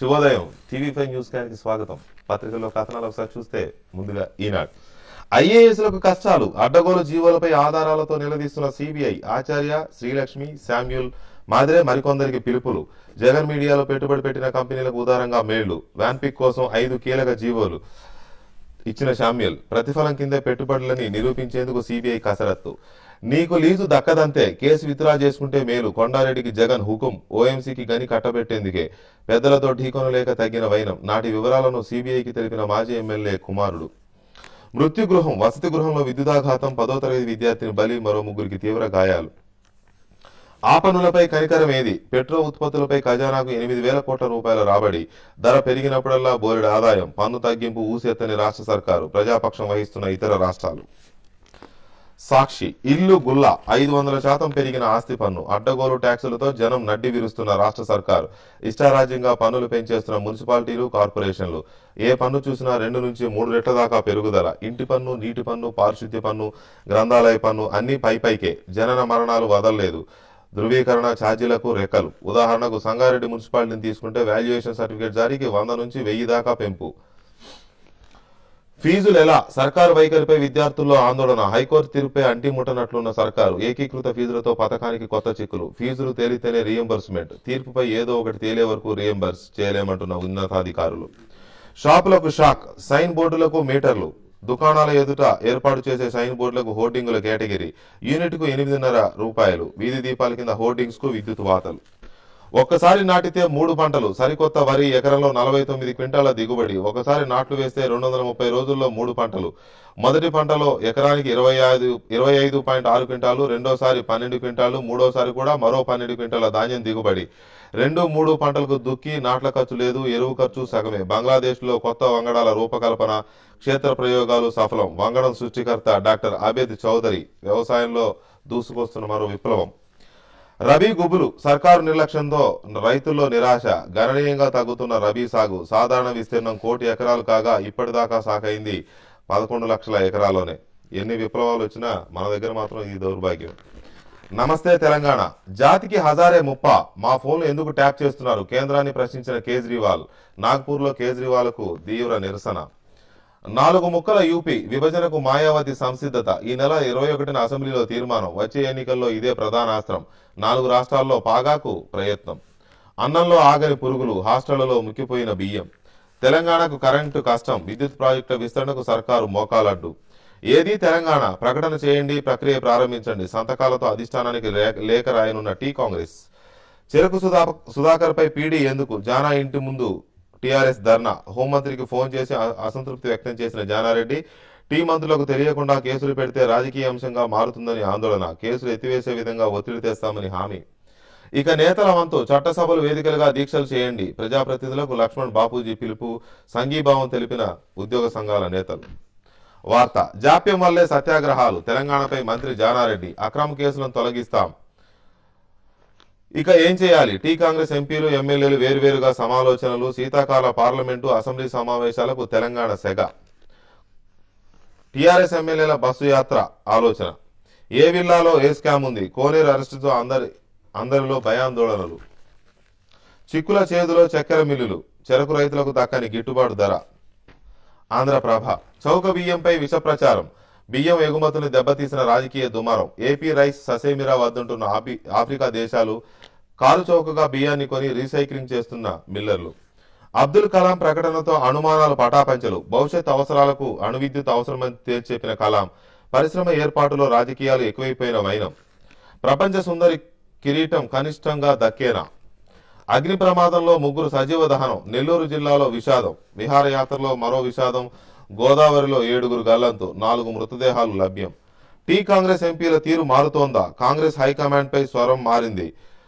శుభోదయం TV five news గారికి స్వాగతం పత్రికల్లో కథనాలు ఒకసారి చూస్తే ముందుగా ఈనాడు ఐఏఎస్లకు కష్టాలు అడ్డగోలు జీవోలపై ఆధారాలతో నిలదీస్తున్న సిబిఐ ఆచార్య శ్రీలక్ష్మి శామ్యూల్ మాదిరే మరికొందరికి పిలుపులు జగన్ మీడియాలో పెట్టుబడి పెట్టిన కంపెనీలకు ఉదారంగా మేళ్లు వ్యాన్పిక్ కోసం ఐదు కీలక జీవోలు ఇచ్చిన శామ్యుల్ ప్రతిఫలం కిందే పెట్టుబడులని నిరూపించేందుకు సిబిఐ కసరత్తు నీకు లీజు దక్కదంతే కేసు విత్డ్రా చేసుకుంటే మేలు కొండారెడ్డికి జగన్ హుకుం ఓఎంసీకి గని కట్టబెట్టేందుకే పెద్దలతో ఢీకొనలేక తగ్గిన వైనం నాటి వివరాలను సిబిఐకి తెలిపిన మాజీ ఎమ్మెల్యే కుమారుడు మృత్యు గృహం వసతి గృహంలో విద్యుదాఘాతం పదో తరగతి విద్యార్థిని బలి మరో ముగ్గురికి తీవ్ర గాయాలు ఆ పనులపై కనికరం ఏది పెట్రో ఉత్పత్తులపై ఖజానాకు ఎనిమిది వేల కోట్ల రూపాయల రాబడి ధర పెరిగినప్పుడల్లా బోలెడు ఆదాయం పన్ను తగ్గింపు ఊసెత్తని రాష్ట్ర సర్కారు ప్రజాపక్షం వహిస్తున్న ఇతర రాష్ట్రాలు సాక్షి ఇల్లు గుల్ల ఐదు వందల శాతం పెరిగిన ఆస్తి పన్ను అడ్డగోలు ట్యాక్సులతో జనం నడ్డి విరుస్తున్న రాష్ట్ర సర్కారు ఇష్టారాజ్యంగా పన్నులు పెంచేస్తున్న మున్సిపాలిటీలు కార్పొరేషన్లు ఏ పన్ను చూసినా రెండు నుంచి మూడు రెట్ల దాకా పెరుగుదల ఇంటి పన్ను నీటి పన్ను పారిశుద్ధ్య పన్ను గ్రంథాలయ పన్ను అన్ని పై పైకే జనన మరణాలు వదలలేదు ధృవీకరణ ఛార్జీలకు రెక్కలు ఉదాహరణకు సంగారెడ్డి మున్సిపాలిటీని తీసుకుంటే వాల్యుయేషన్ సర్టిఫికేట్ జారీకి వంద నుంచి వెయ్యి దాకా పెంపు ఫీజులు ఎలా సర్కారు వైఖరిపై విద్యార్థుల్లో ఆందోళన హైకోర్టు తీర్పుపై అంటిముట్టనట్లున్న సర్కారు ఏకీకృత ఫీజులతో పథకానికి కొత్త చిక్కులు ఫీజులు తేలితేనే రీఎంబర్స్మెంట్ తీర్పుపై ఏదో ఒకటి తేలే వరకు రీఎంబర్స్ చేయలేమంటున్న ఉన్నతాధికారులు షాపులకు షాక్ సైన్ బోర్డులకు మీటర్లు దుకాణాల ఎదుట ఏర్పాటు చేసే సైన్ బోర్డులకు హోర్డింగుల కేటగిరీ యూనిట్ కు ఎనిమిదిన్నర రూపాయలు వీధి దీపాల కింద హోర్డింగ్స్ కు విద్యుత్ వాతలు ఒక్కసారి నాటితే మూడు పంటలు సరికొత్త వరి ఎకరంలో నలభై తొమ్మిది క్వింటాల దిగుబడి ఒకసారి నాట్లు వేస్తే రెండు వందల ముప్పై రోజుల్లో మూడు పంటలు మొదటి పంటలో ఎకరానికి ఇరవై ఐదు ఇరవై ఐదు పాయింట్ ఆరు క్వింటాలు రెండోసారి పన్నెండు క్వింటాలు మూడోసారి కూడా మరో పన్నెండు క్వింటాల ధాన్యం దిగుబడి రెండు మూడు పంటలకు దుక్కి నాట్ల ఖర్చు లేదు ఎరువు ఖర్చు సగమే బంగ్లాదేశ్ లో కొత్త వంగడాల రూపకల్పన క్షేత్ర ప్రయోగాలు సఫలం వంగడం సృష్టికర్త డాక్టర్ ఆబేద్ చౌదరి వ్యవసాయంలో దూసుకొస్తున్న మరో విప్లవం రబీ గుబులు సర్కారు నిర్లక్ష్యంతో రైతుల్లో నిరాశ గణనీయంగా తగ్గుతున్న రబీ సాగు సాధారణ విస్తీర్ణం కోటి ఎకరాలు కాగా ఇప్పటిదాకా సాగైంది పదకొండు లక్షల ఎకరాల్లోనే ఎన్ని విప్లవాలు వచ్చినా మన దగ్గర మాత్రం ఈ దౌర్భాగ్యం నమస్తే తెలంగాణ జాతికి హజారే ముప్ప మా ఫోన్లు ఎందుకు ట్యాప్ చేస్తున్నారు కేంద్రాన్ని ప్రశ్నించిన కేజ్రీవాల్ నాగ్పూర్ లో కేజ్రీవాల్ కు తీవ్ర నిరసన నాలుగు ముక్కల యూపీ విభజనకు మాయావతి సంసిద్ధత ఈ నెల ఇరవై ఒకటిన అసెంబ్లీలో తీర్మానం వచ్చే ఎన్నికల్లో ఇదే ప్రధాన అస్త్రం నాలుగు రాష్ట్రాల్లో పాగాకు ప్రయత్నం అన్నంలో ఆగని పురుగులు హాస్టళ్లలో ముక్కిపోయిన బియ్యం తెలంగాణకు కరెంటు కష్టం విద్యుత్ ప్రాజెక్టుల విస్తరణకు సర్కారు మోకాలడ్డు ఏది తెలంగాణ ప్రకటన చేయండి ప్రక్రియ ప్రారంభించండి సంతకాలతో అధిష్టానానికి లే- లేఖ రాయనున్న టీ కాంగ్రెస్ చెరుకు సుధా సుధాకర్ పై పీడీ ఎందుకు జానా ఇంటి ముందు టీఆర్ఎస్ ధర్నా హోంమంత్రికి ఫోన్ చేసి అ- అసంతృప్తి వ్యక్తం చేసిన జానారెడ్డి టీ మంత్రులకు తెలియకుండా కేసులు పెడితే రాజకీయ అంశంగా మారుతుందని ఆందోళన కేసులు ఎత్తివేసే విధంగా ఒత్తిడి తెస్తామని హామీ ఇక నేతల వంతు చట్టసభలు వేదికలుగా దీక్షలు చేయండి ప్రజాప్రతినిధులకు లక్ష్మణ్ బాపూజీ పిలుపు సంఘీభావం తెలిపిన ఉద్యోగ సంఘాల నేతలు వార్త జాప్యం వల్లే సత్యాగ్రహాలు తెలంగాణపై మంత్రి జానారెడ్డి అక్రమ కేసులను తొలగిస్తాం ఇక ఏం చేయాలి టీ కాంగ్రెస్ ఎంపీలు ఎమ్మెల్యేలు వేరువేరుగా సమాలోచనలు శీతాకాల పార్లమెంటు అసెంబ్లీ సమావేశాలకు తెలంగాణ సెగ టీఆర్ఎస్ ఎమ్మెల్యేల బస్సు యాత్ర ఆలోచన ఏ విల్లాలో ఏ స్కామ్ ఉంది కోనేరు అరెస్టుతో అందరి అందరిలో భయాందోళనలు చిక్కుల చేతిలో చక్కెర మిల్లులు చెరకు రైతులకు దక్కని గిట్టుబాటు ధర ఆంధ్రప్రభ చౌక బియ్యంపై విష ప్రచారం బియ్యం ఎగుమతులు దెబ్బతీసిన రాజకీయ దుమారం ఏపీ రైస్ ససేమిరా వద్దంటున్న ఆపి- ఆఫ్రికా దేశాలు కారు చౌకగా బియ్యాన్ని కొని రీసైక్లింగ్ చేస్తున్న మిల్లర్లు అబ్దుల్ కలాం ప్రకటనతో అనుమానాలు పటాపంచలు భవిష్యత్ అవసరాలకు అణు విద్యుత్ అవసరమని తేల్చెప్పిన కలాం పరిశ్రమ ఏర్పాటులో రాజకీయాలు ఎక్కువైపోయిన వైనం ప్రపంచ సుందరి కిరీటం కనిష్టంగా దక్కేనా అగ్ని ప్రమాదంలో ముగ్గురు సజీవ దహనం నెల్లూరు జిల్లాలో విషాదం విహారయాత్రలో మరో విషాదం గోదావరిలో ఏడుగురు గల్లంతు నాలుగు మృతదేహాలు లభ్యం టీ కాంగ్రెస్ ఎంపీల తీరు మారుతోందా కాంగ్రెస్ హైకమాండ్ పై స్వరం మారింది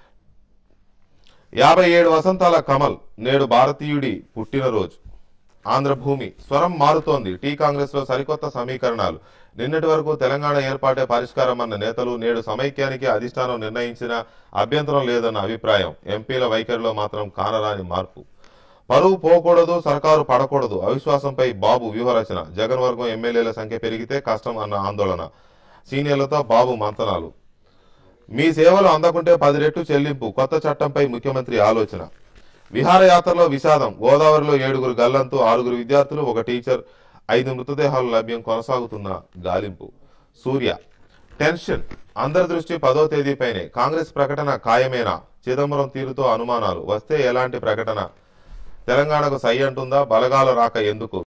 యాభై ఏడు వసంతాల కమల్ నేడు భారతీయుడి పుట్టినరోజు ఆంధ్రభూమి స్వరం మారుతోంది టీ కాంగ్రెస్ లో సరికొత్త సమీకరణాలు నిన్నటి వరకు తెలంగాణ ఏర్పాటే పరిష్కారం అన్న నేతలు నేడు సమైక్యానికి అధిష్టానం నిర్ణయించిన అభ్యంతరం లేదన్న అభిప్రాయం ఎంపీల వైఖరిలో మాత్రం కానరాని మార్పు పరువు పోకూడదు సర్కారు పడకూడదు అవిశ్వాసంపై బాబు వ్యూహరచన జగన్ వర్గం ఎమ్మెల్యేల సంఖ్య పెరిగితే కష్టం అన్న ఆందోళన సీనియర్లతో బాబు మంతనాలు మీ సేవలు అందకుంటే పది రెట్లు చెల్లింపు కొత్త చట్టంపై ముఖ్యమంత్రి ఆలోచన విహారయాత్రలో విషాదం గోదావరిలో ఏడుగురు గల్లంతు ఆరుగురు విద్యార్థులు ఒక టీచర్ ఐదు మృతదేహాల లభ్యం కొనసాగుతున్న గాలింపు సూర్య టెన్షన్ అందరి దృష్టి పదో తేదీపైనే కాంగ్రెస్ ప్రకటన ఖాయమేనా చిదంబరం తీరుతో అనుమానాలు వస్తే ఎలాంటి ప్రకటన తెలంగాణకు సై అంటుందా బలగాల రాక ఎందుకు